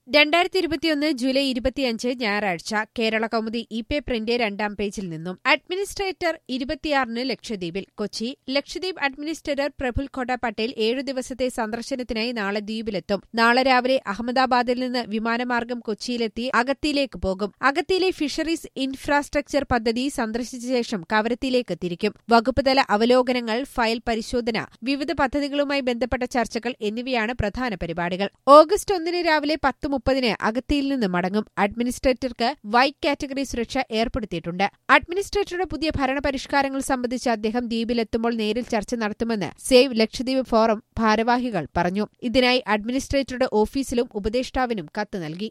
രണ്ടായിരത്തി ഇരുപത്തിയൊന്ന് ജൂലൈ ഇരുപത്തിയഞ്ച് ഞായറാഴ്ച കേരള കൗമുദി ഇ പേപ്പറിന്റെ രണ്ടാം പേജിൽ നിന്നും അഡ്മിനിസ്ട്രേറ്റർ ഇരുപത്തിയാറിന് ലക്ഷദ്വീപിൽ കൊച്ചി ലക്ഷദ്വീപ് അഡ്മിനിസ്ട്രേറ്റർ പ്രഫുൽ ഖോട്ട പട്ടേൽ ഏഴു ദിവസത്തെ സന്ദർശനത്തിനായി നാളെ ദ്വീപിലെത്തും നാളെ രാവിലെ അഹമ്മദാബാദിൽ നിന്ന് വിമാനമാർഗം കൊച്ചിയിലെത്തി അഗത്തിയിലേക്ക് പോകും അഗത്തിയിലെ ഫിഷറീസ് ഇൻഫ്രാസ്ട്രക്ചർ പദ്ധതി സന്ദർശിച്ച ശേഷം കവരത്തിയിലേക്ക് തിരിക്കും വകുപ്പ് തല അവലോകനങ്ങൾ ഫയൽ പരിശോധന വിവിധ പദ്ധതികളുമായി ബന്ധപ്പെട്ട ചർച്ചകൾ എന്നിവയാണ് പ്രധാന പരിപാടികൾ ഓഗസ്റ്റ് ഒന്നിന് രാവിലെ പത്ത് മുപ്പതിന് അഗത്തിയിൽ നിന്ന് മടങ്ങും അഡ്മിനിസ്ട്രേറ്റർക്ക് വൈറ്റ് കാറ്റഗറി സുരക്ഷ ഏർപ്പെടുത്തിയിട്ടുണ്ട് അഡ്മിനിസ്ട്രേറ്ററുടെ പുതിയ ഭരണപരിഷ്കാരങ്ങൾ സംബന്ധിച്ച് അദ്ദേഹം ദ്വീപിലെത്തുമ്പോൾ നേരിൽ ചർച്ച നടത്തുമെന്ന് സേവ് ലക്ഷദ്വീപ് ഫോറം ഭാരവാഹികൾ പറഞ്ഞു ഇതിനായി അഡ്മിനിസ്ട്രേറ്ററുടെ ഓഫീസിലും ഉപദേഷ്ടാവിനും കത്ത് നൽകി